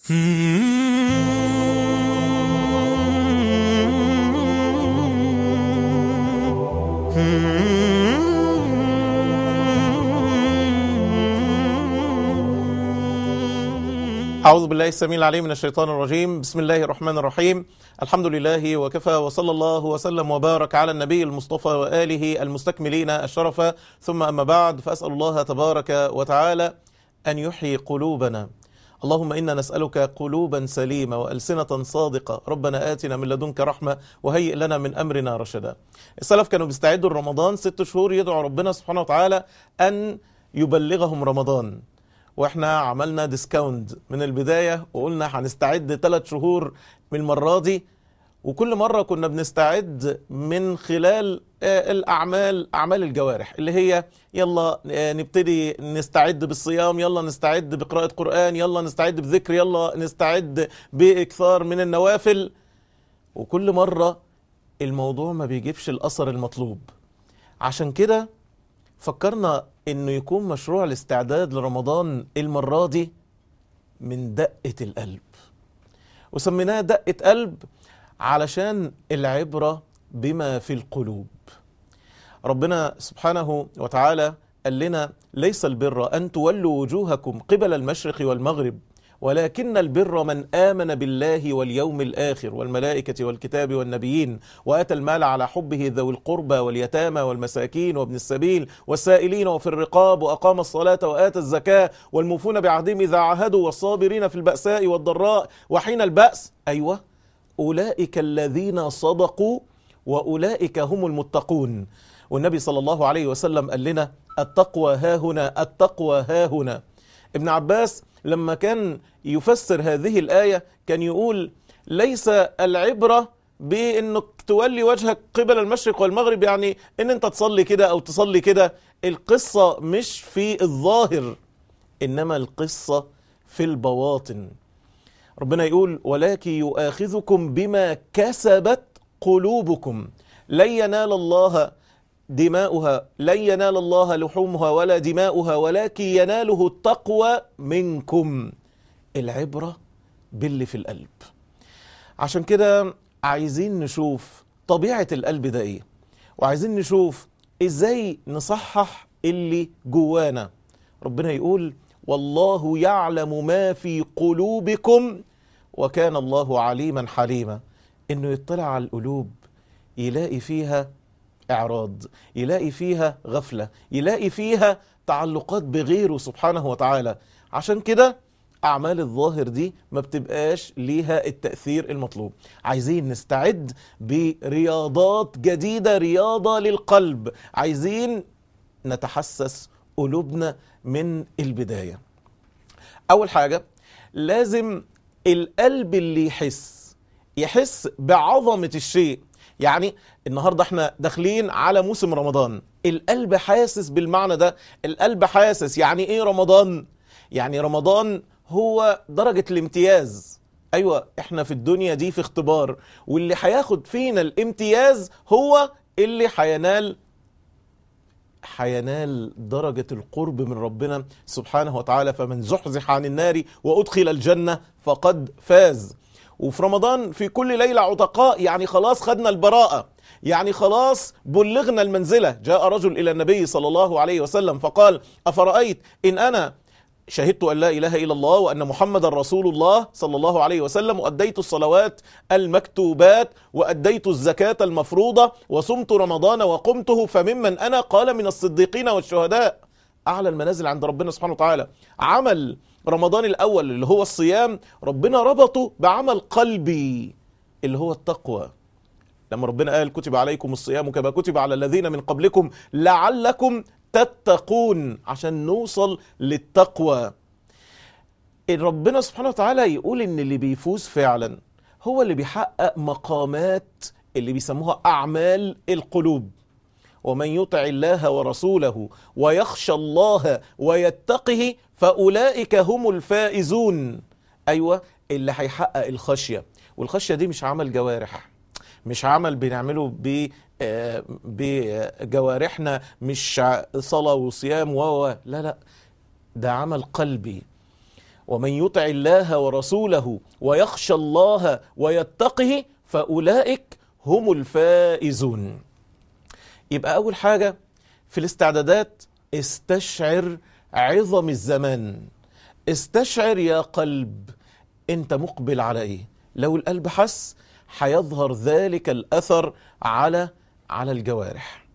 أعوذ بالله السميع العليم من الشيطان الرجيم بسم الله الرحمن الرحيم الحمد لله وكفى وصلى الله وسلم وبارك على النبي المصطفى وآله المستكملين الشرف ثم أما بعد فأسأل الله تبارك وتعالى أن يحيي قلوبنا اللهم إنا نسألك قلوبا سليمة وألسنة صادقة ربنا آتنا من لدنك رحمة وهيئ لنا من أمرنا رشدا السلف كانوا بيستعدوا لرمضان ست شهور يدعو ربنا سبحانه وتعالى أن يبلغهم رمضان واحنا عملنا ديسكاونت من البداية وقلنا هنستعد ثلاث شهور من المرة دي وكل مرة كنا بنستعد من خلال الأعمال أعمال الجوارح اللي هي يلا نبتدي نستعد بالصيام يلا نستعد بقراءة قرآن يلا نستعد بذكر يلا نستعد بإكثار من النوافل وكل مرة الموضوع ما بيجيبش الأثر المطلوب عشان كده فكرنا انه يكون مشروع الاستعداد لرمضان المرة دي من دقة القلب وسميناها دقة قلب علشان العبرة بما في القلوب ربنا سبحانه وتعالى قال لنا ليس البر أن تولوا وجوهكم قبل المشرق والمغرب ولكن البر من آمن بالله واليوم الآخر والملائكة والكتاب والنبيين وآتى المال على حبه ذوي القربى واليتامى والمساكين وابن السبيل والسائلين وفي الرقاب وأقام الصلاة وآتى الزكاة والموفون بعهدهم إذا عاهدوا والصابرين في البأساء والضراء وحين البأس أيوة أولئك الذين صدقوا وأولئك هم المتقون والنبي صلى الله عليه وسلم قال لنا التقوى ها هنا التقوى ها هنا ابن عباس لما كان يفسر هذه الآية كان يقول ليس العبرة بانك تولي وجهك قبل المشرق والمغرب يعني ان انت تصلي كده او تصلي كده القصة مش في الظاهر انما القصة في البواطن ربنا يقول ولكن يؤاخذكم بما كسبت قلوبكم لن ينال الله دماؤها لن ينال الله لحومها ولا دماؤها ولكن يناله التقوى منكم العبرة باللي في القلب عشان كده عايزين نشوف طبيعة القلب ده ايه وعايزين نشوف ازاي نصحح اللي جوانا ربنا يقول والله يعلم ما في قلوبكم وكان الله عليما حليما انه يطلع على القلوب يلاقي فيها إعراض يلاقي فيها غفلة يلاقي فيها تعلقات بغيره سبحانه وتعالى عشان كده أعمال الظاهر دي ما بتبقاش ليها التأثير المطلوب عايزين نستعد برياضات جديدة رياضة للقلب عايزين نتحسس قلوبنا من البداية أول حاجة لازم القلب اللي يحس يحس بعظمة الشيء يعني النهاردة احنا داخلين على موسم رمضان القلب حاسس بالمعنى ده القلب حاسس يعني ايه رمضان يعني رمضان هو درجة الامتياز ايوه احنا في الدنيا دي في اختبار واللي هياخد فينا الامتياز هو اللي هينال هينال درجة القرب من ربنا سبحانه وتعالى فمن زحزح عن النار وأدخل الجنة فقد فاز وفي رمضان في كل ليلة عتقاء يعني خلاص خدنا البراءة يعني خلاص بلغنا المنزلة جاء رجل إلى النبي صلى الله عليه وسلم فقال أفرأيت إن أنا شهدت أن لا إله إلا الله وأن محمد رسول الله صلى الله عليه وسلم وأديت الصلوات المكتوبات وأديت الزكاة المفروضة وصمت رمضان وقمته فممن أنا قال من الصديقين والشهداء أعلى المنازل عند ربنا سبحانه وتعالى عمل رمضان الأول اللي هو الصيام ربنا ربطه بعمل قلبي اللي هو التقوى لما ربنا قال كتب عليكم الصيام كما كتب على الذين من قبلكم لعلكم تتقون عشان نوصل للتقوى ربنا سبحانه وتعالى يقول ان اللي بيفوز فعلا هو اللي بيحقق مقامات اللي بيسموها اعمال القلوب ومن يطع الله ورسوله ويخشى الله ويتقه فاولئك هم الفائزون ايوه اللي هيحقق الخشيه والخشيه دي مش عمل جوارح مش عمل بنعمله ب بجوارحنا مش صلاة وصيام و لا لا ده عمل قلبي ومن يطع الله ورسوله ويخشى الله ويتقه فأولئك هم الفائزون يبقى أول حاجة في الاستعدادات استشعر عظم الزمان استشعر يا قلب انت مقبل على ايه لو القلب حس هيظهر ذلك الأثر على على الجوارح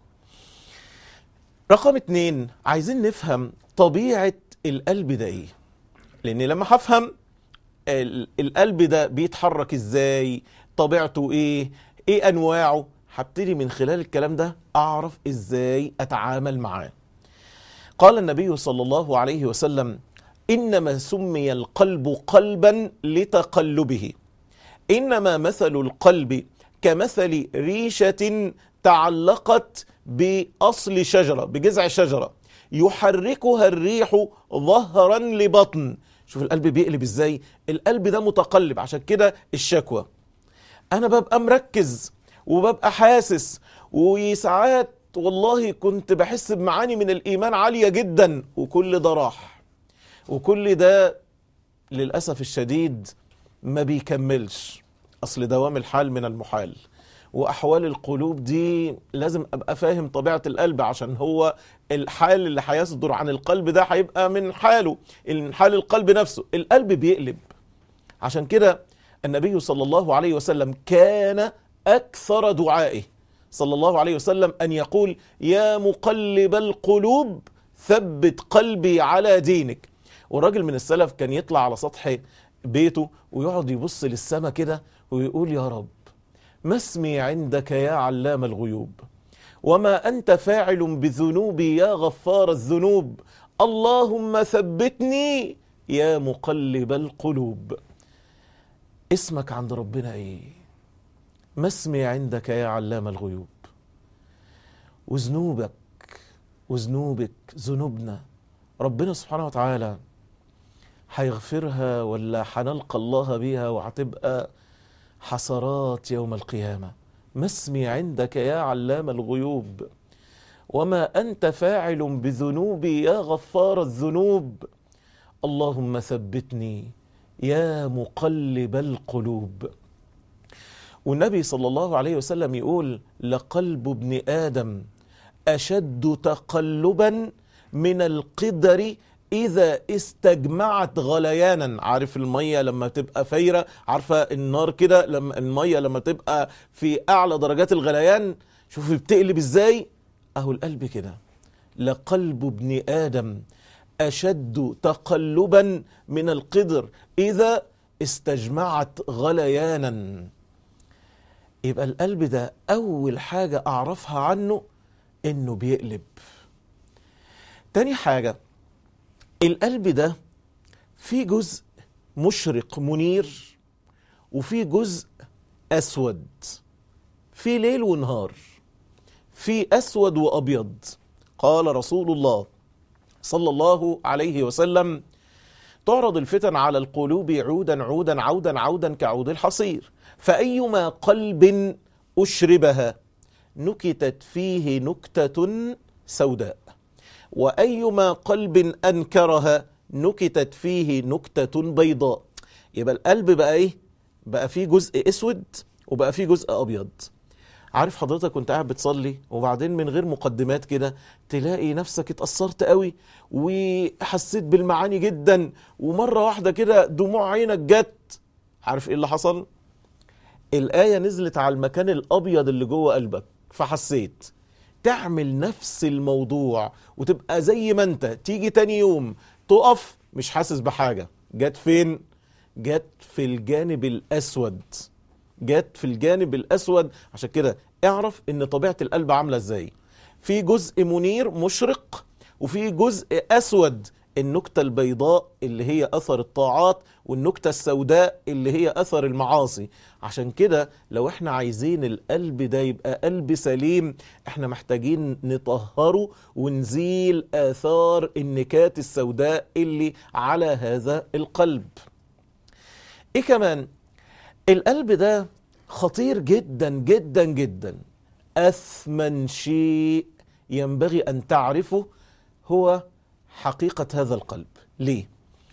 رقم اتنين عايزين نفهم طبيعة القلب ده ايه لان لما هفهم ال- القلب ده بيتحرك ازاي طبيعته ايه ايه انواعه هبتدي من خلال الكلام ده اعرف ازاي اتعامل معاه قال النبي صلى الله عليه وسلم انما سمي القلب قلبا لتقلبه انما مثل القلب كمثل ريشه تعلقت باصل شجره بجذع شجره يحركها الريح ظهرا لبطن شوف القلب بيقلب ازاي القلب ده متقلب عشان كده الشكوى انا ببقى مركز وببقى حاسس وساعات والله كنت بحس بمعاني من الايمان عاليه جدا وكل ده راح وكل ده للاسف الشديد ما بيكملش اصل دوام الحال من المحال واحوال القلوب دي لازم ابقى فاهم طبيعه القلب عشان هو الحال اللي هيصدر عن القلب ده هيبقى من حاله من حال القلب نفسه القلب بيقلب عشان كده النبي صلى الله عليه وسلم كان اكثر دعائه صلى الله عليه وسلم ان يقول يا مقلب القلوب ثبت قلبي على دينك وراجل من السلف كان يطلع على سطح بيته ويقعد يبص للسماء كده ويقول يا رب ما اسمي عندك يا علام الغيوب وما انت فاعل بذنوبي يا غفار الذنوب اللهم ثبتني يا مقلب القلوب اسمك عند ربنا ايه ما اسمي عندك يا علام الغيوب وذنوبك وذنوبك ذنوبنا ربنا سبحانه وتعالى هيغفرها ولا هنلقى الله بيها وهتبقى حسرات يوم القيامة ما اسمي عندك يا علام الغيوب وما أنت فاعل بذنوبي يا غفار الذنوب اللهم ثبتني يا مقلب القلوب والنبي صلى الله عليه وسلم يقول لقلب ابن آدم أشد تقلبا من القدر إذا استجمعت غليانا عارف المية لما تبقى فايرة عارفة النار كده لما المية لما تبقى في أعلى درجات الغليان شوفي بتقلب إزاي أهو القلب كده لقلب ابن آدم أشد تقلبا من القدر إذا استجمعت غليانا يبقى القلب ده أول حاجة أعرفها عنه إنه بيقلب تاني حاجة القلب ده في جزء مشرق منير وفي جزء أسود في ليل ونهار في أسود وأبيض قال رسول الله صلى الله عليه وسلم تعرض الفتن على القلوب عودا عودا عودا عودا كعود الحصير فأيما قلب أشربها نكتت فيه نكتة سوداء وأيما قلب أنكرها نكتت فيه نكتة بيضاء يبقى القلب بقى إيه؟ بقى فيه جزء أسود وبقى فيه جزء أبيض عارف حضرتك كنت قاعد بتصلي وبعدين من غير مقدمات كده تلاقي نفسك اتأثرت قوي وحسيت بالمعاني جدا ومرة واحدة كده دموع عينك جت عارف ايه اللي حصل؟ الآية نزلت على المكان الأبيض اللي جوه قلبك فحسيت تعمل نفس الموضوع وتبقى زي ما انت تيجي تاني يوم تقف مش حاسس بحاجة جت فين؟ جت في الجانب الأسود جت في الجانب الأسود عشان كده اعرف ان طبيعة القلب عاملة ازاي في جزء منير مشرق وفي جزء أسود النكتة البيضاء اللي هي أثر الطاعات والنكتة السوداء اللي هي أثر المعاصي عشان كده لو احنا عايزين القلب ده يبقى قلب سليم احنا محتاجين نطهره ونزيل آثار النكات السوداء اللي على هذا القلب ايه كمان القلب ده خطير جدا جدا جدا أثمن شيء ينبغي أن تعرفه هو حقيقة هذا القلب ليه؟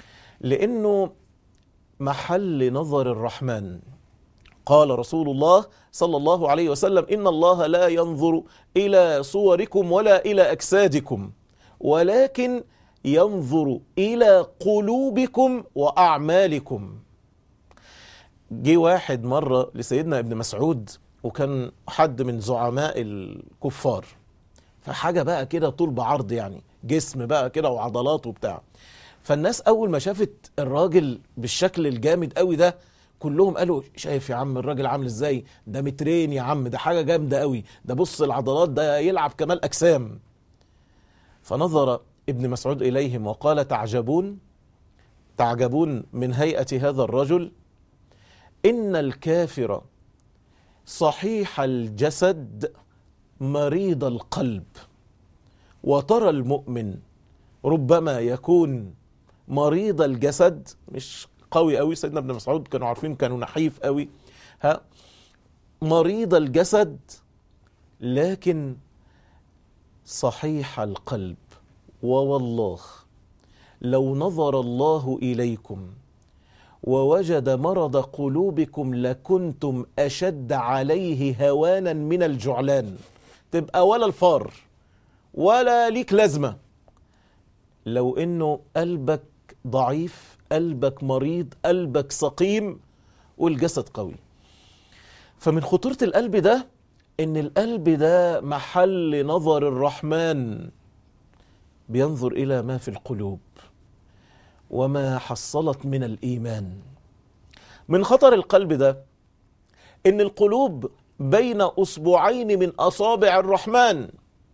لأنه محل نظر الرحمن قال رسول الله صلى الله عليه وسلم إن الله لا ينظر إلى صوركم ولا إلى أجسادكم ولكن ينظر إلى قلوبكم وأعمالكم جه واحد مرة لسيدنا ابن مسعود وكان حد من زعماء الكفار فحاجة بقى كده طول بعرض يعني جسم بقى كده وعضلات وبتاع فالناس أول ما شافت الراجل بالشكل الجامد قوي ده كلهم قالوا شايف يا عم الراجل عامل ازاي ده مترين يا عم ده حاجة جامدة قوي ده بص العضلات ده يلعب كمال أجسام فنظر ابن مسعود إليهم وقال تعجبون تعجبون من هيئة هذا الرجل إن الكافر صحيح الجسد مريض القلب وترى المؤمن ربما يكون مريض الجسد مش قوي قوي سيدنا ابن مسعود كانوا عارفين كانوا نحيف قوي ها مريض الجسد لكن صحيح القلب ووالله لو نظر الله اليكم ووجد مرض قلوبكم لكنتم اشد عليه هوانا من الجعلان تبقى ولا الفار ولا ليك لازمه لو انه قلبك ضعيف قلبك مريض قلبك سقيم والجسد قوي فمن خطوره القلب ده ان القلب ده محل نظر الرحمن بينظر الى ما في القلوب وما حصلت من الايمان من خطر القلب ده ان القلوب بين اصبعين من اصابع الرحمن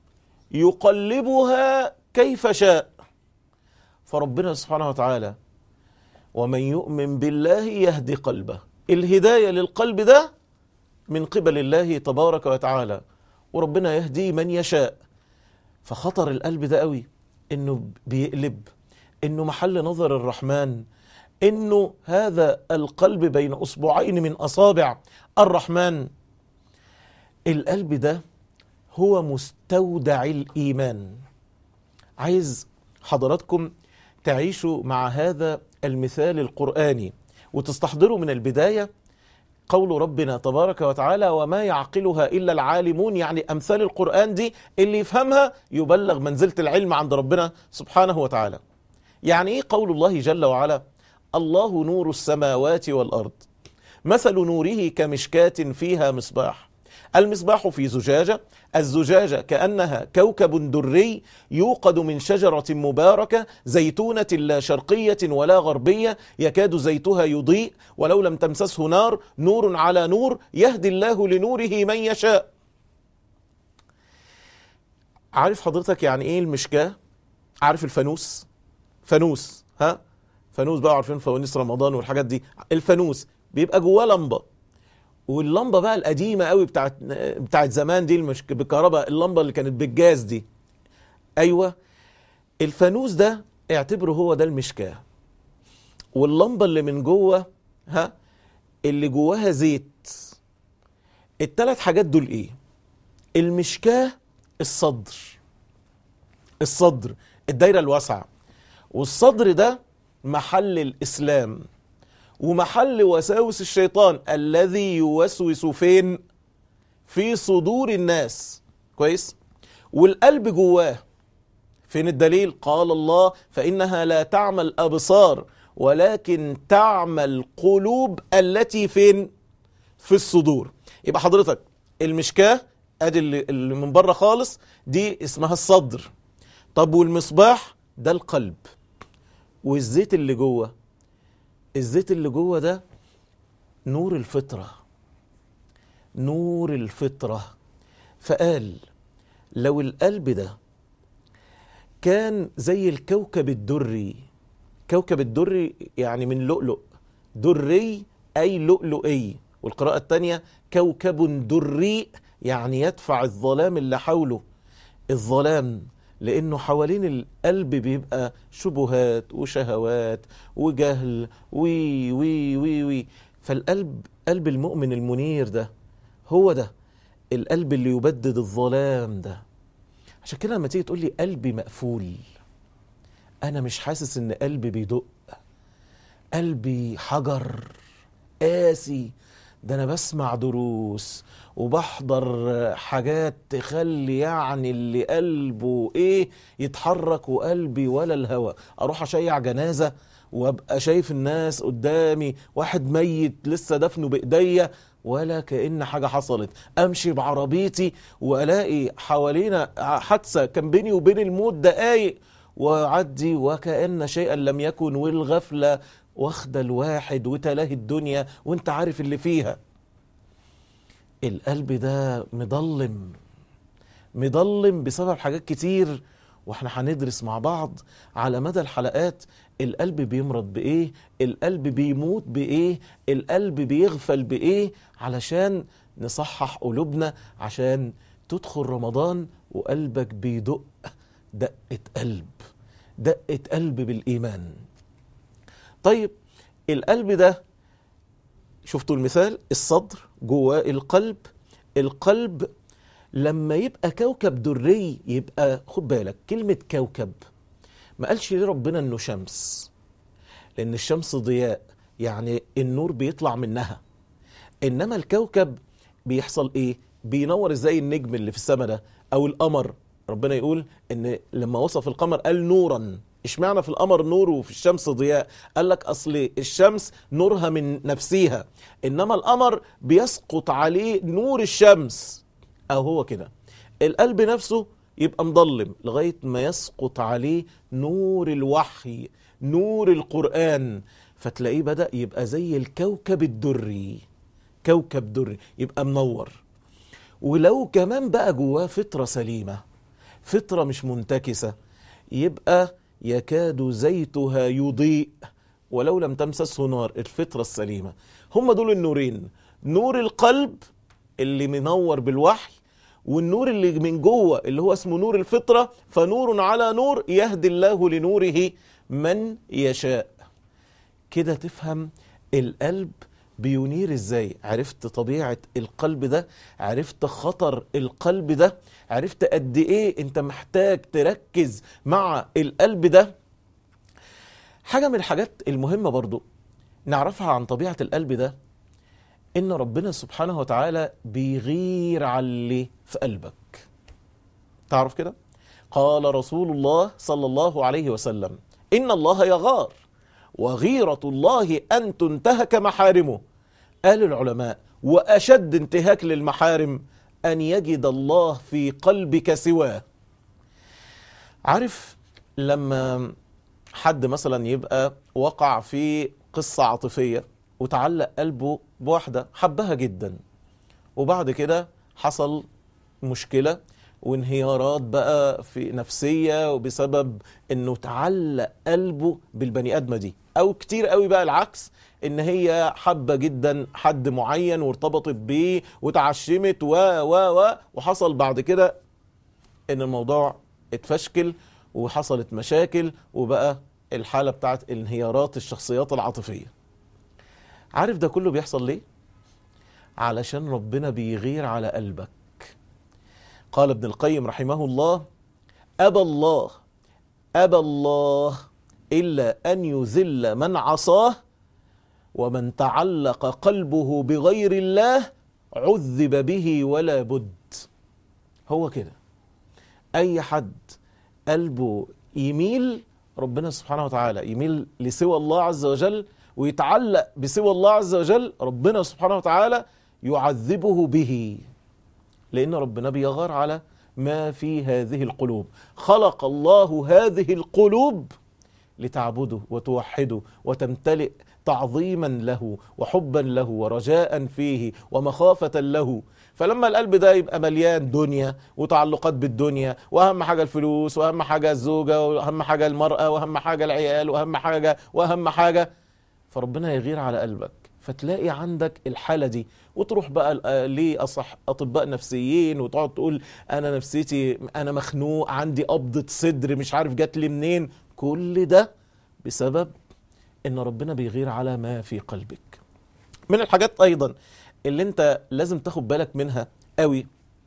يقلبها كيف شاء فربنا سبحانه وتعالى ومن يؤمن بالله يهدي قلبه الهدايه للقلب ده من قبل الله تبارك وتعالى وربنا يهدي من يشاء فخطر القلب ده قوي انه بيقلب انه محل نظر الرحمن انه هذا القلب بين اصبعين من اصابع الرحمن القلب ده هو مستودع الايمان عايز حضراتكم تعيشوا مع هذا المثال القراني وتستحضروا من البدايه قول ربنا تبارك وتعالى وما يعقلها الا العالمون يعني امثال القران دي اللي يفهمها يبلغ منزله العلم عند ربنا سبحانه وتعالى يعني ايه قول الله جل وعلا الله نور السماوات والارض مثل نوره كمشكاه فيها مصباح المصباح في زجاجه الزجاجه كانها كوكب دري يوقد من شجره مباركه زيتونه لا شرقيه ولا غربيه يكاد زيتها يضيء ولو لم تمسسه نار نور على نور يهدي الله لنوره من يشاء عارف حضرتك يعني ايه المشكاه عارف الفانوس فانوس ها فانوس بقى عارفين فوانيس رمضان والحاجات دي الفانوس بيبقى جواه لمبه واللمبه بقى القديمه قوي بتاعت بتاعت زمان دي المش بالكهرباء اللمبه اللي كانت بالجاز دي ايوه الفانوس ده اعتبره هو ده المشكاه واللمبه اللي من جوه ها اللي جواها زيت الثلاث حاجات دول ايه المشكاه الصدر الصدر الدايره الواسعه والصدر ده محل الاسلام ومحل وساوس الشيطان الذي يوسوس فين في صدور الناس كويس والقلب جواه فين الدليل قال الله فانها لا تعمى الابصار ولكن تعمى القلوب التي فين في الصدور يبقى حضرتك المشكاه ادي اللي اللي من بره خالص دي اسمها الصدر طب والمصباح ده القلب والزيت اللي جوه الزيت اللي جوه ده نور الفطره نور الفطره فقال لو القلب ده كان زي الكوكب الدري كوكب الدري يعني من لؤلؤ دري اي لؤلؤي والقراءه الثانيه كوكب دري يعني يدفع الظلام اللي حوله الظلام لانه حوالين القلب بيبقى شبهات وشهوات وجهل وي وي وي وي فالقلب قلب المؤمن المنير ده هو ده القلب اللي يبدد الظلام ده عشان كده لما تيجي تقول لي قلبي مقفول انا مش حاسس ان قلبي بيدق قلبي حجر قاسي ده انا بسمع دروس وبحضر حاجات تخلي يعني اللي قلبه ايه يتحرك وقلبي ولا الهوى اروح اشيع جنازة وابقى شايف الناس قدامي واحد ميت لسه دفنه بايديا ولا كأن حاجة حصلت امشي بعربيتي والاقي حوالينا حادثة كان بيني وبين الموت دقايق وعدي وكأن شيئا لم يكن والغفلة واخدة الواحد وتلاهي الدنيا وانت عارف اللي فيها القلب ده مضلم مضلم بسبب حاجات كتير واحنا هندرس مع بعض على مدى الحلقات القلب بيمرض بايه القلب بيموت بايه القلب بيغفل بايه علشان نصحح قلوبنا عشان تدخل رمضان وقلبك بيدق دقة قلب دقة قلب بالإيمان طيب القلب ده شفتوا المثال الصدر جواه القلب القلب لما يبقى كوكب دري يبقى خد بالك كلمة كوكب ما قالش ليه ربنا انه شمس لان الشمس ضياء يعني النور بيطلع منها انما الكوكب بيحصل ايه بينور زي النجم اللي في السماء ده او القمر ربنا يقول ان لما وصف القمر قال نورا اشمعنى في القمر نور وفي الشمس ضياء قال لك اصل الشمس نورها من نفسها انما القمر بيسقط عليه نور الشمس او هو كده القلب نفسه يبقى مضلم لغاية ما يسقط عليه نور الوحي نور القرآن فتلاقيه بدأ يبقى زي الكوكب الدري كوكب دري يبقى منور ولو كمان بقى جواه فطرة سليمة فطرة مش منتكسة يبقى يكاد زيتها يضيء ولو لم تمسسه نار الفطرة السليمة هم دول النورين نور القلب اللي منور بالوحي والنور اللي من جوه اللي هو اسمه نور الفطرة فنور على نور يهدي الله لنوره من يشاء كده تفهم القلب بينير ازاي عرفت طبيعة القلب ده عرفت خطر القلب ده عرفت قد ايه انت محتاج تركز مع القلب ده حاجة من الحاجات المهمة برضو نعرفها عن طبيعة القلب ده ان ربنا سبحانه وتعالى بيغير على اللي في قلبك تعرف كده قال رسول الله صلى الله عليه وسلم ان الله يغار وغيرة الله ان تنتهك محارمه قال العلماء واشد انتهاك للمحارم ان يجد الله في قلبك سواه عارف لما حد مثلا يبقى وقع في قصة عاطفية وتعلق قلبه بواحدة حبها جدا وبعد كده حصل مشكلة وانهيارات بقى في نفسية وبسبب انه تعلق قلبه بالبني ادمة دي او كتير قوي بقى العكس ان هي حبة جدا حد معين وارتبطت بيه وتعشمت و و و وحصل بعد كده ان الموضوع اتفشكل وحصلت مشاكل وبقى الحالة بتاعت انهيارات الشخصيات العاطفية عارف ده كله بيحصل ليه؟ علشان ربنا بيغير على قلبك قال ابن القيم رحمه الله أبى الله أبى الله إلا أن يذل من عصاه ومن تعلق قلبه بغير الله عذب به ولا بد هو كده أي حد قلبه يميل ربنا سبحانه وتعالى يميل لسوى الله عز وجل ويتعلق بسوى الله عز وجل ربنا سبحانه وتعالى يعذبه به لأن ربنا بيغار على ما في هذه القلوب خلق الله هذه القلوب لتعبده وتوحده وتمتلئ تعظيما له وحبا له ورجاء فيه ومخافة له فلما القلب ده يبقى مليان دنيا وتعلقات بالدنيا واهم حاجه الفلوس واهم حاجه الزوجه واهم حاجه المراه واهم حاجه العيال واهم حاجه واهم حاجه فربنا يغير على قلبك فتلاقي عندك الحاله دي وتروح بقى لاصح اطباء نفسيين وتقعد تقول انا نفسيتي انا مخنوق عندي قبضه صدر مش عارف جات لي منين كل ده بسبب ان ربنا بيغير على ما في قلبك من الحاجات ايضا اللي انت لازم تاخد بالك منها قوي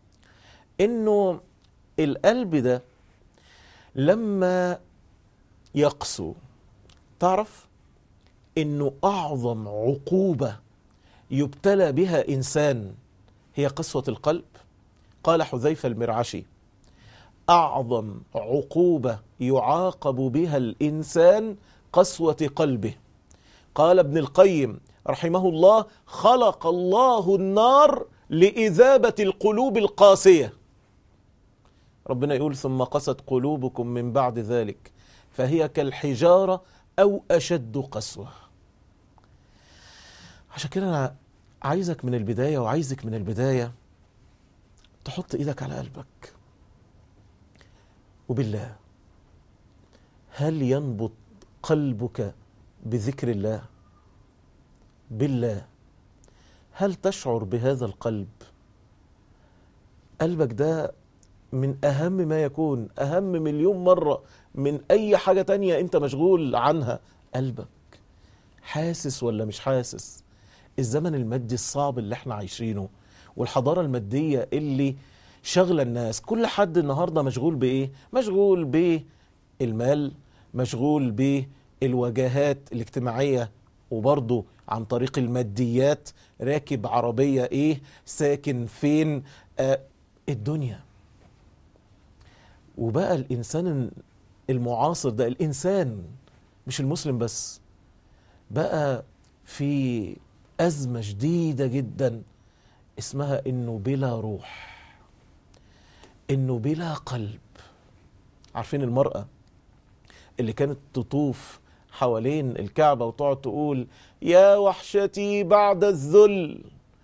انه القلب ده لما يقسو تعرف انه اعظم عقوبه يبتلى بها انسان هي قسوه القلب قال حذيفه المرعشي اعظم عقوبه يعاقب بها الانسان قسوه قلبه قال ابن القيم رحمه الله خلق الله النار لاذابه القلوب القاسيه ربنا يقول ثم قست قلوبكم من بعد ذلك فهي كالحجاره او اشد قسوه عشان كده انا عايزك من البدايه وعايزك من البدايه تحط ايدك على قلبك وبالله هل ينبض قلبك بذكر الله بالله هل تشعر بهذا القلب قلبك ده من اهم ما يكون اهم مليون مره من اي حاجه تانية انت مشغول عنها قلبك حاسس ولا مش حاسس الزمن المادي الصعب اللي احنا عايشينه والحضاره الماديه اللي شغله الناس كل حد النهارده مشغول بايه مشغول بالمال مشغول بالوجاهات الاجتماعيه وبرضه عن طريق الماديات راكب عربيه ايه ساكن فين آه الدنيا وبقى الانسان المعاصر ده الانسان مش المسلم بس بقى في ازمه شديده جدا اسمها انه بلا روح انه بلا قلب عارفين المراه اللي كانت تطوف حوالين الكعبه وتقعد تقول يا وحشتي بعد الذل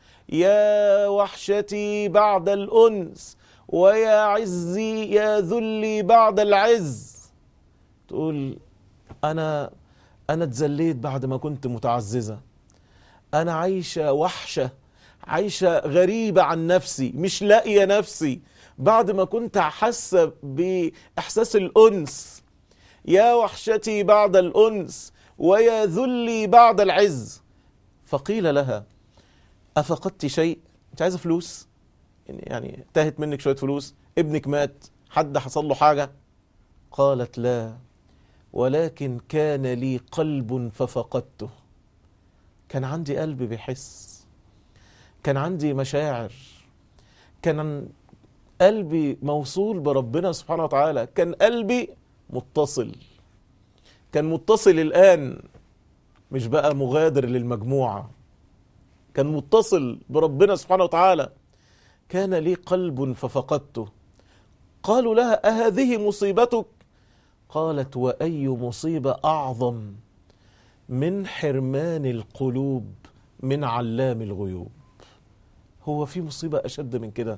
يا وحشتي بعد الانس ويا عزي يا ذلي بعد العز تقول انا انا اتذليت بعد ما كنت متعززه انا عايشه وحشه عايشه غريبه عن نفسي مش لاقيه نفسي بعد ما كنت حاسه باحساس الانس يا وحشتي بعد الانس ويا ذلي بعد العز فقيل لها افقدت شيء انت عايزه فلوس يعني تاهت منك شويه فلوس ابنك مات حد حصل له حاجه قالت لا ولكن كان لي قلب ففقدته كان عندي قلب بيحس كان عندي مشاعر كان قلبي موصول بربنا سبحانه وتعالى كان قلبي متصل كان متصل الآن مش بقى مغادر للمجموعة كان متصل بربنا سبحانه وتعالى كان لي قلب ففقدته قالوا لها أهذه مصيبتك قالت وأي مصيبة أعظم من حرمان القلوب من علام الغيوب هو في مصيبة أشد من كده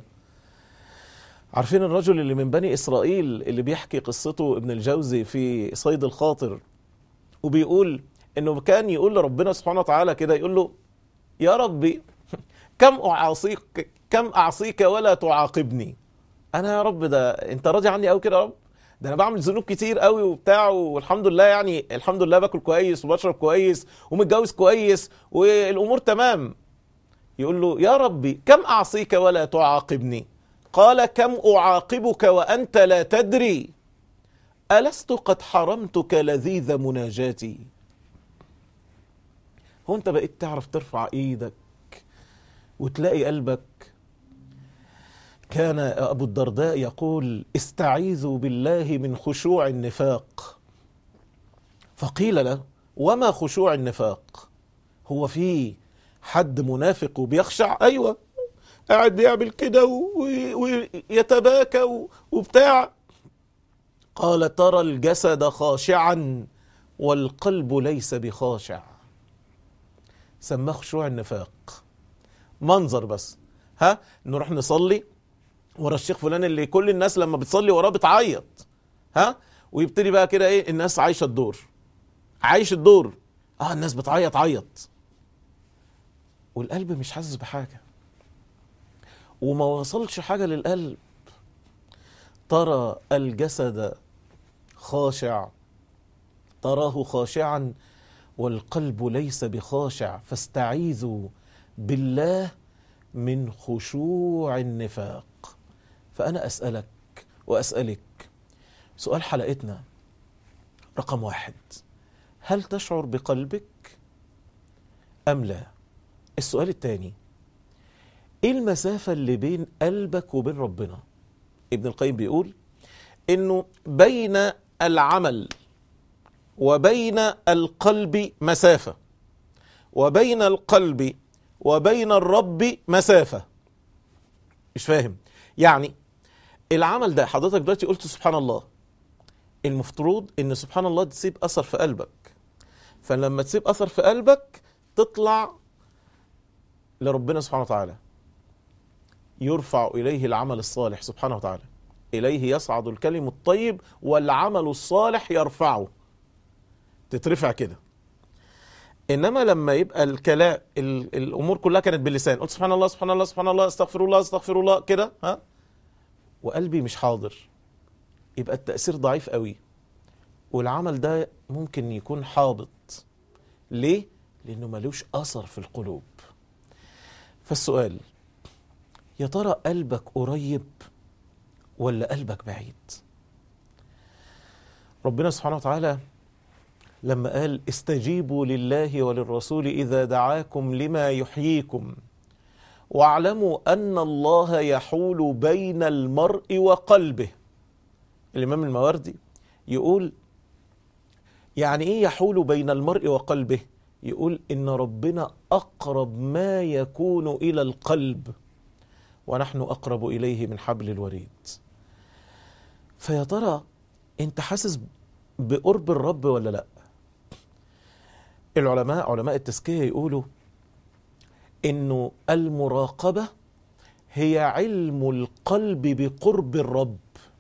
عارفين الرجل اللي من بني إسرائيل اللي بيحكي قصته ابن الجوزي في صيد الخاطر وبيقول إنه كان يقول لربنا سبحانه وتعالى كده يقول له يا ربي كم أعصيك كم أعصيك ولا تعاقبني أنا يا رب ده أنت راضي عني أوي كده يا رب ده انا بعمل ذنوب كتير قوي وبتاع والحمد لله يعني الحمد لله باكل كويس وبشرب كويس ومتجوز كويس والامور تمام يقول له يا ربي كم اعصيك ولا تعاقبني قال كم اعاقبك وانت لا تدري الست قد حرمتك لذيذ مناجاتي هو انت بقيت تعرف ترفع ايدك وتلاقي قلبك كان ابو الدرداء يقول استعيذوا بالله من خشوع النفاق فقيل له وما خشوع النفاق هو في حد منافق وبيخشع ايوه قاعد بيعمل كده ويتباكى وبتاع قال ترى الجسد خاشعا والقلب ليس بخاشع سماه خشوع النفاق منظر بس ها نروح نصلي ورا الشيخ فلان اللي كل الناس لما بتصلي وراه بتعيط ها ويبتدي بقى كده ايه الناس عايشه الدور عايش الدور اه الناس بتعيط عيط والقلب مش حاسس بحاجه وما وصلش حاجه للقلب ترى الجسد خاشع تراه خاشعا والقلب ليس بخاشع فاستعيذوا بالله من خشوع النفاق فأنا أسألك وأسألك سؤال حلقتنا رقم واحد هل تشعر بقلبك أم لا السؤال الثاني ايه المسافة اللي بين قلبك وبين ربنا ابن القيم بيقول انه بين العمل وبين القلب مسافة وبين القلب وبين الرب مسافة مش فاهم يعني العمل ده حضرتك دلوقتي قلت سبحان الله المفترض ان سبحان الله تسيب اثر في قلبك فلما تسيب اثر في قلبك تطلع لربنا سبحانه وتعالى يرفع اليه العمل الصالح سبحانه وتعالى اليه يصعد الكلم الطيب والعمل الصالح يرفعه تترفع كده انما لما يبقى الكلام ال- الامور كلها كانت باللسان قلت سبحان الله سبحان الله سبحان الله استغفر الله استغفر الله كده ها وقلبي مش حاضر يبقى التأثير ضعيف قوي والعمل ده ممكن يكون حابط ليه؟ لأنه ملوش أثر في القلوب فالسؤال يا ترى قلبك قريب ولا قلبك بعيد ربنا سبحانه وتعالى لما قال استجيبوا لله وللرسول إذا دعاكم لما يحييكم واعلموا أن الله يحول بين المرء وقلبه الإمام الماوردي يقول يعني إيه يحول بين المرء وقلبه يقول إن ربنا أقرب ما يكون إلى القلب ونحن أقرب إليه من حبل الوريد فيا ترى أنت حاسس بقرب الرب ولا لا العلماء علماء التزكية يقولوا انه المراقبة هي علم القلب بقرب الرب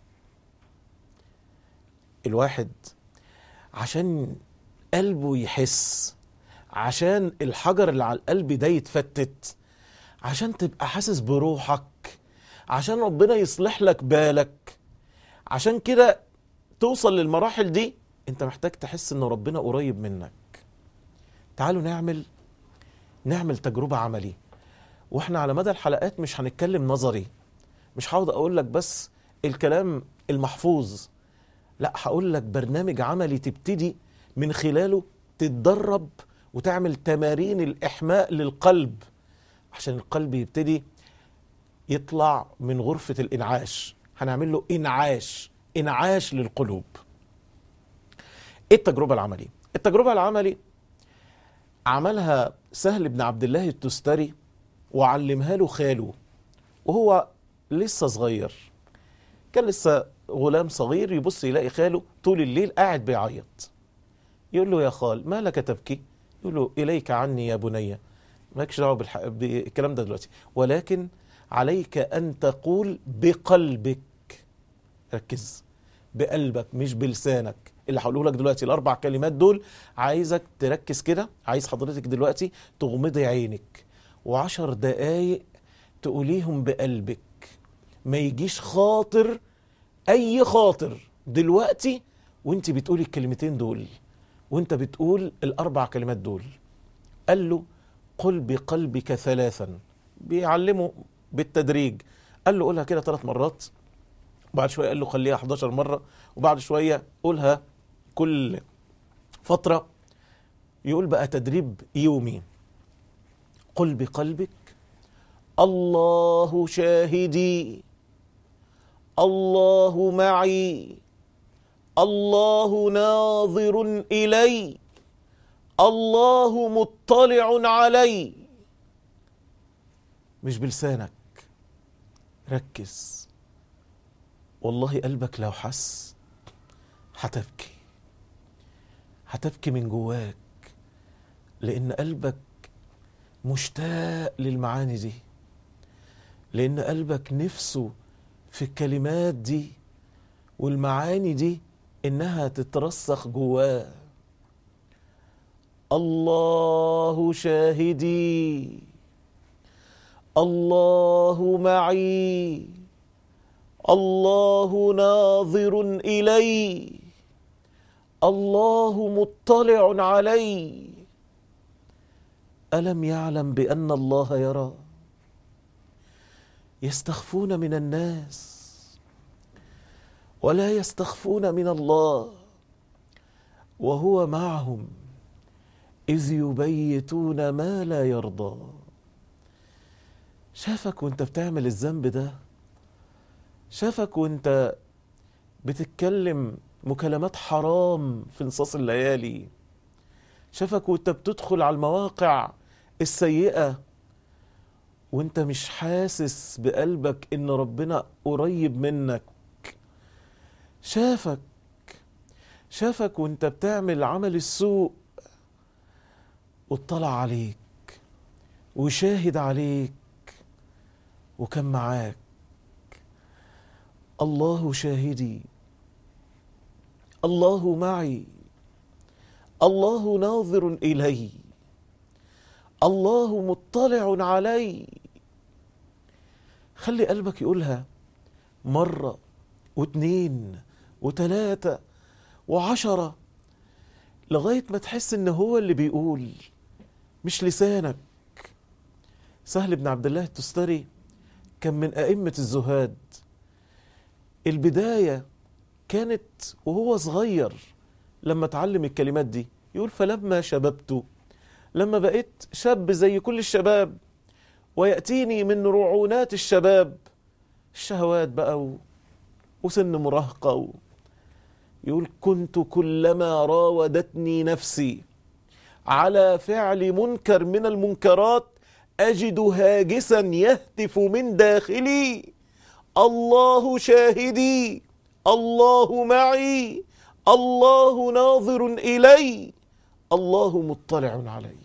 الواحد عشان قلبه يحس عشان الحجر اللي على القلب ده يتفتت عشان تبقى حاسس بروحك عشان ربنا يصلح لك بالك عشان كده توصل للمراحل دي انت محتاج تحس ان ربنا قريب منك تعالوا نعمل نعمل تجربة عملي واحنا على مدى الحلقات مش هنتكلم نظري مش هقعد اقول لك بس الكلام المحفوظ لا هقول لك برنامج عملي تبتدي من خلاله تتدرب وتعمل تمارين الإحماء للقلب عشان القلب يبتدي يطلع من غرفة الإنعاش هنعمل له إنعاش إنعاش للقلوب إيه التجربة العملية؟ التجربة العملي عملها سهل بن عبد الله التستري وعلمها له خاله وهو لسه صغير كان لسه غلام صغير يبص يلاقي خاله طول الليل قاعد بيعيط يقول له يا خال ما لك تبكي يقول له إليك عني يا بني مالكش دعوه بالح... بالكلام ده دلوقتي ولكن عليك أن تقول بقلبك ركز بقلبك مش بلسانك اللي هقوله لك دلوقتي الاربع كلمات دول عايزك تركز كده عايز حضرتك دلوقتي تغمضي عينك وعشر دقايق تقوليهم بقلبك ما يجيش خاطر اي خاطر دلوقتي وانت بتقولي الكلمتين دول وانت بتقول الاربع كلمات دول قال له قل بقلبك ثلاثا بيعلمه بالتدريج قال له قولها كده ثلاث مرات وبعد شويه قال له خليها 11 مره وبعد شويه قولها كل فتره يقول بقى تدريب يومي قل بقلبك الله شاهدي الله معي الله ناظر الي الله مطلع علي مش بلسانك ركز والله قلبك لو حس هتبكي هتبكي من جواك لان قلبك مشتاق للمعاني دي لان قلبك نفسه في الكلمات دي والمعاني دي انها تترسخ جواه الله شاهدي الله معي الله ناظر الي الله مطلع علي الم يعلم بان الله يرى يستخفون من الناس ولا يستخفون من الله وهو معهم إذ يبيتون ما لا يرضى شافك وانت بتعمل الذنب ده شافك وانت بتتكلم مكالمات حرام في نصاص الليالي شافك وانت بتدخل على المواقع السيئة وانت مش حاسس بقلبك ان ربنا قريب منك شافك شافك وانت بتعمل عمل السوء واطلع عليك وشاهد عليك وكان معاك الله شاهدي الله معي الله ناظر الي الله مطلع علي خلي قلبك يقولها مره واتنين وتلاته وعشره لغايه ما تحس ان هو اللي بيقول مش لسانك سهل بن عبد الله التستري كان من ائمه الزهاد البدايه كانت وهو صغير لما اتعلم الكلمات دي يقول فلما شببت لما بقيت شاب زي كل الشباب ويأتيني من رعونات الشباب الشهوات بقى و... وسن مراهقة و... يقول كنت كلما راودتني نفسي على فعل منكر من المنكرات أجد هاجسا يهتف من داخلي الله شاهدي الله معي الله ناظر الي الله مطلع علي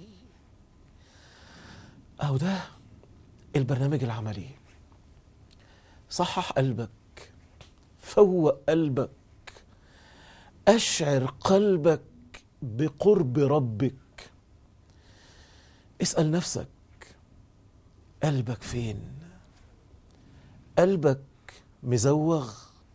اهو ده البرنامج العملي صحح قلبك فوق قلبك اشعر قلبك بقرب ربك اسال نفسك قلبك فين قلبك مزوغ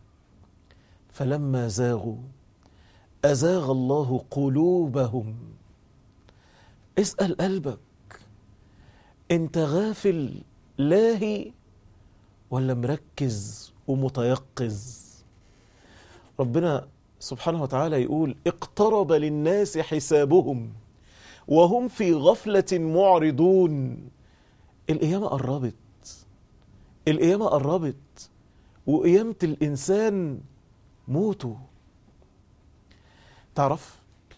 فلما زاغوا ازاغ الله قلوبهم اسال قلبك انت غافل لاهي ولا مركز ومتيقظ ربنا سبحانه وتعالى يقول اقترب للناس حسابهم وهم في غفله معرضون القيامه قربت القيامه قربت وقيامه الانسان موتوا تعرف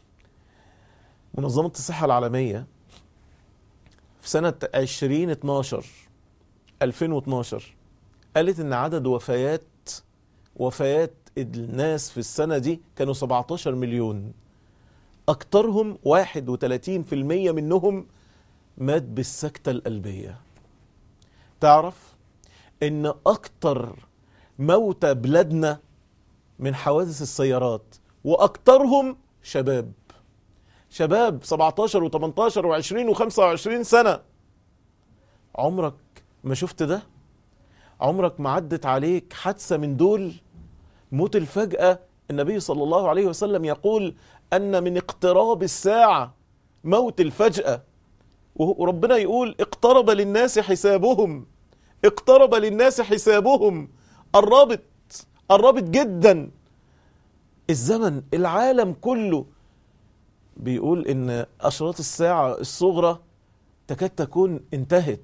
منظمة الصحة العالمية في سنة 2012 2012 قالت إن عدد وفيات وفيات الناس في السنة دي كانوا 17 مليون أكترهم 31% منهم مات بالسكتة القلبية تعرف إن أكتر موتى بلادنا من حوادث السيارات واكثرهم شباب شباب 17 و18 و20 و25 سنه عمرك ما شفت ده عمرك ما عدت عليك حادثه من دول موت الفجاه النبي صلى الله عليه وسلم يقول ان من اقتراب الساعه موت الفجاه وربنا يقول اقترب للناس حسابهم اقترب للناس حسابهم قربت قربت جدا الزمن العالم كله بيقول ان اشراط الساعه الصغرى تكاد تكون انتهت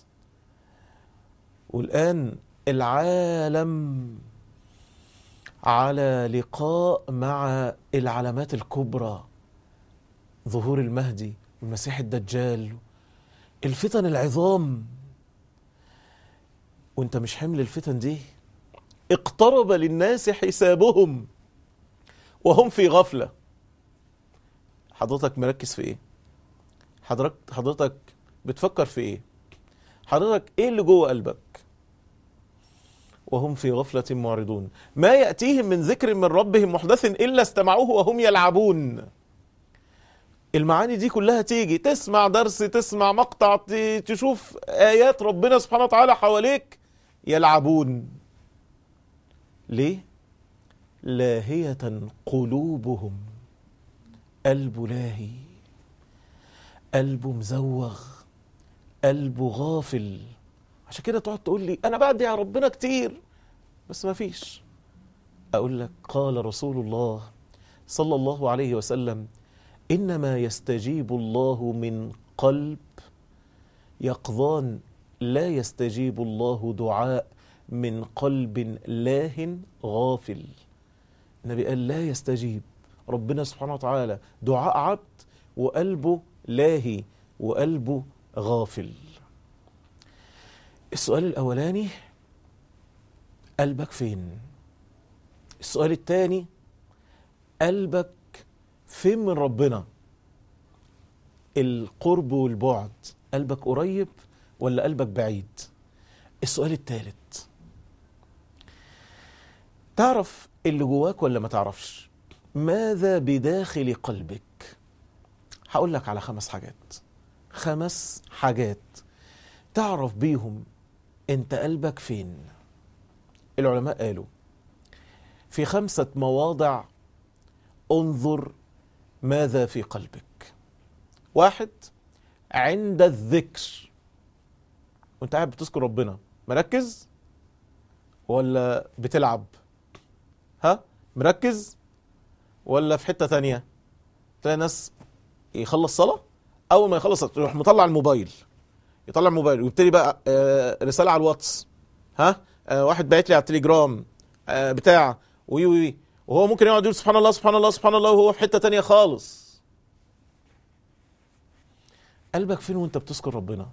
والان العالم على لقاء مع العلامات الكبرى ظهور المهدي والمسيح الدجال الفتن العظام وانت مش حمل الفتن دي اقترب للناس حسابهم وهم في غفلة حضرتك مركز في ايه حضرتك حضرتك بتفكر في ايه حضرتك ايه اللي جوه قلبك وهم في غفلة معرضون ما يأتيهم من ذكر من ربهم محدث إلا استمعوه وهم يلعبون المعاني دي كلها تيجي تسمع درس تسمع مقطع تشوف آيات ربنا سبحانه وتعالى حواليك يلعبون ليه لاهية قلوبهم قلب لاهي قلبه مزوغ قلبه غافل عشان كده تقعد تقول لي انا بدعي على ربنا كتير بس ما فيش اقول لك قال رسول الله صلى الله عليه وسلم إنما يستجيب الله من قلب يقظان لا يستجيب الله دعاء من قلب لاه غافل النبي قال لا يستجيب ربنا سبحانه وتعالى دعاء عبد وقلبه لاهي وقلبه غافل السؤال الأولاني قلبك فين السؤال الثاني قلبك فين من ربنا القرب والبعد قلبك قريب ولا قلبك بعيد السؤال الثالث تعرف اللي جواك ولا ما تعرفش ماذا بداخل قلبك هقول لك على خمس حاجات خمس حاجات تعرف بيهم انت قلبك فين العلماء قالوا في خمسة مواضع انظر ماذا في قلبك واحد عند الذكر وانت قاعد بتذكر ربنا مركز ولا بتلعب ها مركز ولا في حتة تانية تلاقي ناس يخلص صلاة أول ما يخلص يروح مطلع الموبايل يطلع الموبايل ويبتدي بقى آه، رسالة على الواتس ها آه، واحد باعت لي على التليجرام آه، بتاع وي وي وي وهو ممكن يقعد يقول سبحان الله سبحان الله سبحان الله وهو في حتة تانية خالص قلبك فين وانت بتذكر ربنا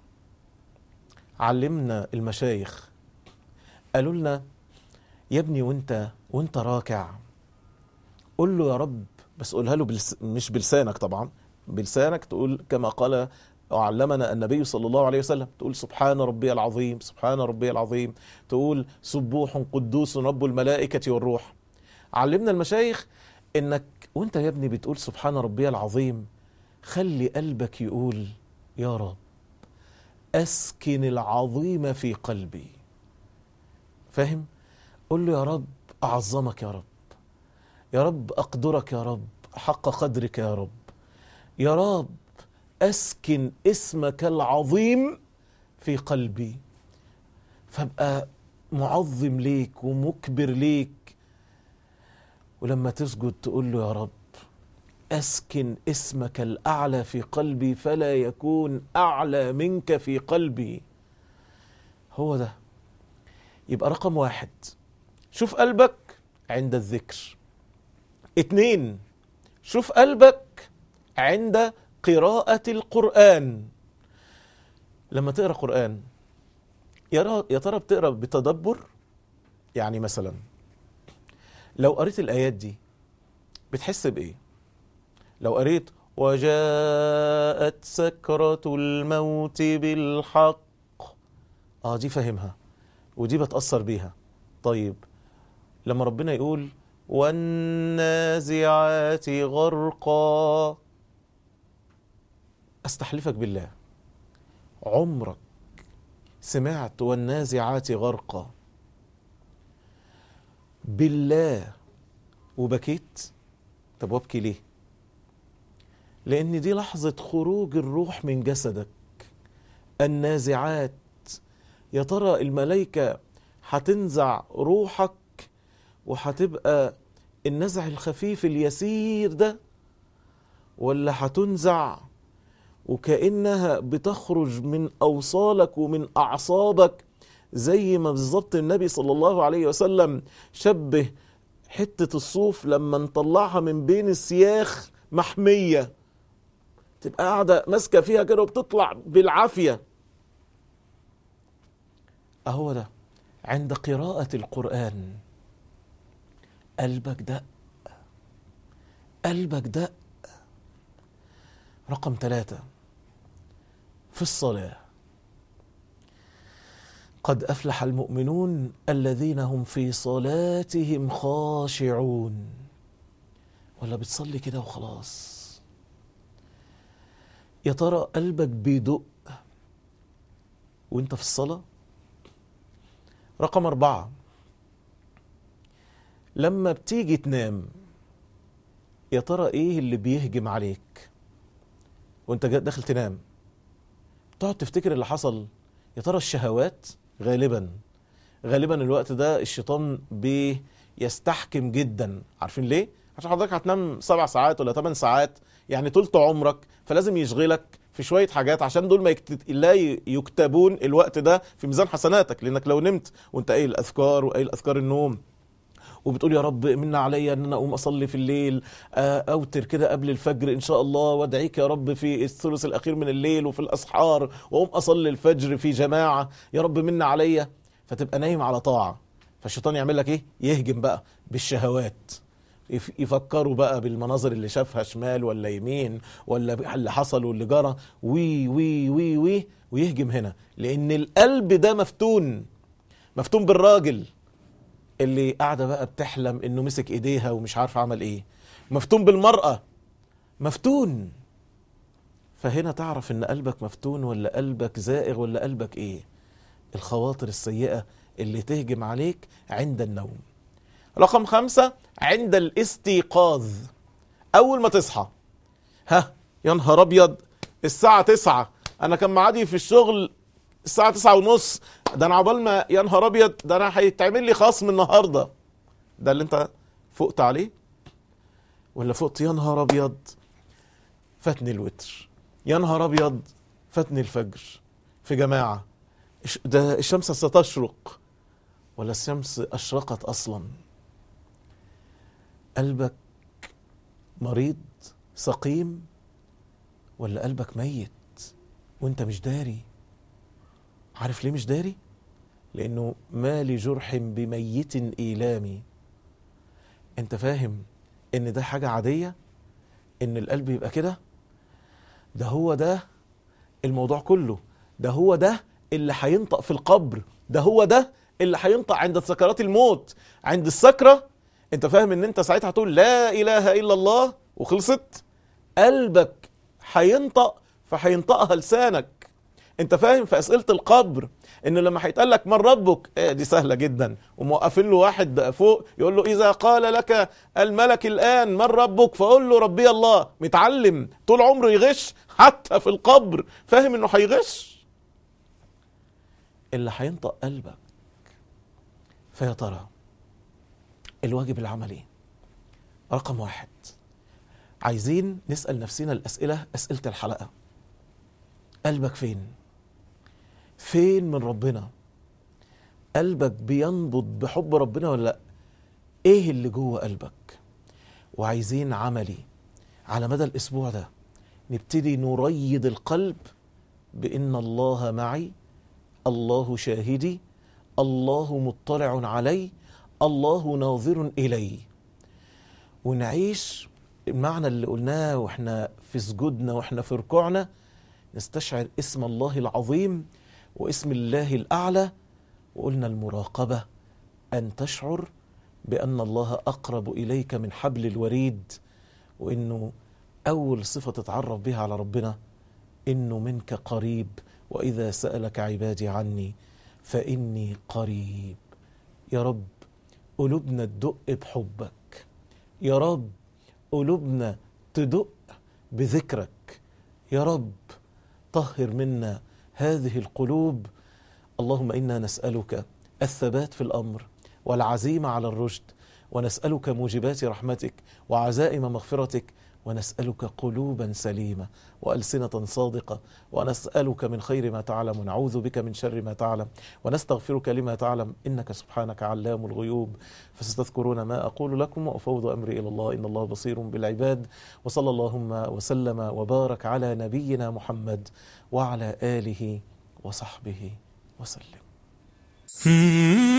علمنا المشايخ قالوا لنا يا ابني وانت وانت راكع قول له يا رب بس قولها له بلس مش بلسانك طبعا بلسانك تقول كما قال وعلمنا النبي صلى الله عليه وسلم تقول سبحان ربي العظيم سبحان ربي العظيم تقول سبوح قدوس رب الملائكة والروح علمنا المشايخ انك وانت يا ابني بتقول سبحان ربي العظيم خلي قلبك يقول يا رب اسكن العظيم في قلبي فاهم قول له يا رب اعظمك يا رب يا رب اقدرك يا رب حق قدرك يا رب يا رب اسكن اسمك العظيم في قلبي فابقى معظم ليك ومكبر ليك ولما تسجد تقول له يا رب اسكن اسمك الاعلى في قلبي فلا يكون اعلى منك في قلبي هو ده يبقى رقم واحد شوف قلبك عند الذكر اتنين شوف قلبك عند قراءة القرآن لما تقرأ قرآن يا يا ترى بتقرأ بتدبر يعني مثلا لو قريت الآيات دي بتحس بإيه لو قريت وجاءت سكرة الموت بالحق اه دي فاهمها ودي بتأثر بيها طيب لما ربنا يقول والنازعات غرقا استحلفك بالله عمرك سمعت والنازعات غرقا بالله وبكيت طب وابكي ليه لان دي لحظه خروج الروح من جسدك النازعات يا ترى الملائكه هتنزع روحك وهتبقى النزع الخفيف اليسير ده ولا هتنزع وكأنها بتخرج من أوصالك ومن أعصابك زي ما بالظبط النبي صلى الله عليه وسلم شبه حتة الصوف لما نطلعها من بين السياخ محمية تبقى قاعدة ماسكة فيها كده وبتطلع بالعافية أهو ده عند قراءة القرآن قلبك دق قلبك دق رقم ثلاثة في الصلاة قد أفلح المؤمنون الذين هم في صلاتهم خاشعون ولا بتصلي كده وخلاص يا ترى قلبك بيدق وانت في الصلاة رقم أربعة لما بتيجي تنام يا ترى ايه اللي بيهجم عليك وانت جا- داخل تنام تقعد تفتكر اللي حصل يا ترى الشهوات غالبا غالبا الوقت ده الشيطان بيستحكم جدا عارفين ليه عشان حضرتك هتنام سبع ساعات ولا ثمان ساعات يعني تلت عمرك فلازم يشغلك في شويه حاجات عشان دول ما يكت... لا ي- يكتبون الوقت ده في ميزان حسناتك لانك لو نمت وانت قايل الاذكار وقايل اذكار النوم وبتقول يا رب منا عليا ان انا اقوم اصلي في الليل آه، اوتر كده قبل الفجر ان شاء الله وادعيك يا رب في الثلث الاخير من الليل وفي الاسحار واقوم اصلي الفجر في جماعه يا رب منا عليا فتبقى نايم على طاعه فالشيطان يعمل لك ايه يهجم بقى بالشهوات يف- يفكروا بقى بالمناظر اللي شافها شمال ولا يمين ولا اللي حصل واللي جرى وي وي وي وي ويهجم هنا لان القلب ده مفتون مفتون بالراجل اللي قاعده بقى بتحلم انه مسك ايديها ومش عارف عمل ايه مفتون بالمراه مفتون فهنا تعرف ان قلبك مفتون ولا قلبك زائغ ولا قلبك ايه الخواطر السيئه اللي تهجم عليك عند النوم رقم خمسة عند الاستيقاظ أول ما تصحى ها يا نهار أبيض الساعة تسعة أنا كان معادي في الشغل الساعة تسعة ونص ده أنا عقبال ما يا نهار أبيض ده أنا هيتعمل لي خصم النهاردة ده اللي أنت فقت عليه ولا فقت يا نهار أبيض فاتني الوتر يا نهار أبيض فاتني الفجر في جماعة إش- ده الشمس ستشرق ولا الشمس أشرقت أصلا قلبك مريض سقيم ولا قلبك ميت وانت مش داري عارف ليه مش داري لانه ما لجرح بميت ايلامي انت فاهم ان ده حاجه عاديه ان القلب يبقى كده ده هو ده الموضوع كله ده هو ده اللي هينطق في القبر ده هو ده اللي هينطق عند سكرات الموت عند السكره انت فاهم ان انت ساعتها هتقول لا اله الا الله وخلصت قلبك هينطق فهينطقها لسانك انت فاهم في اسئله القبر ان لما هيتقال لك من ربك ايه دي سهله جدا وموقفين له واحد فوق يقول له اذا قال لك الملك الان من ربك فقول له ربي الله متعلم طول عمره يغش حتى في القبر فاهم انه هيغش اللي هينطق قلبك فيا ترى الواجب العملي رقم واحد عايزين نسأل نفسنا الأسئلة أسئلة الحلقة قلبك فين فين من ربنا قلبك بينبض بحب ربنا ولا لا ايه اللي جوه قلبك وعايزين عملي على مدى الاسبوع ده نبتدي نريد القلب بان الله معي الله شاهدي الله مطلع علي الله ناظر الي ونعيش المعنى اللي قلناه واحنا في سجودنا واحنا في ركوعنا نستشعر اسم الله العظيم واسم الله الاعلى وقلنا المراقبه ان تشعر بان الله اقرب اليك من حبل الوريد وانه اول صفه تتعرف بها على ربنا انه منك قريب واذا سالك عبادي عني فاني قريب يا رب قلوبنا تدق بحبك يا رب قلوبنا تدق بذكرك يا رب طهر منا هذه القلوب اللهم انا نسالك الثبات في الامر والعزيمه على الرشد ونسالك موجبات رحمتك وعزائم مغفرتك ونسالك قلوبا سليمه والسنه صادقه ونسالك من خير ما تعلم ونعوذ بك من شر ما تعلم ونستغفرك لما تعلم انك سبحانك علام الغيوب فستذكرون ما اقول لكم وافوض امري الى الله ان الله بصير بالعباد وصلى اللهم وسلم وبارك على نبينا محمد وعلى اله وصحبه وسلم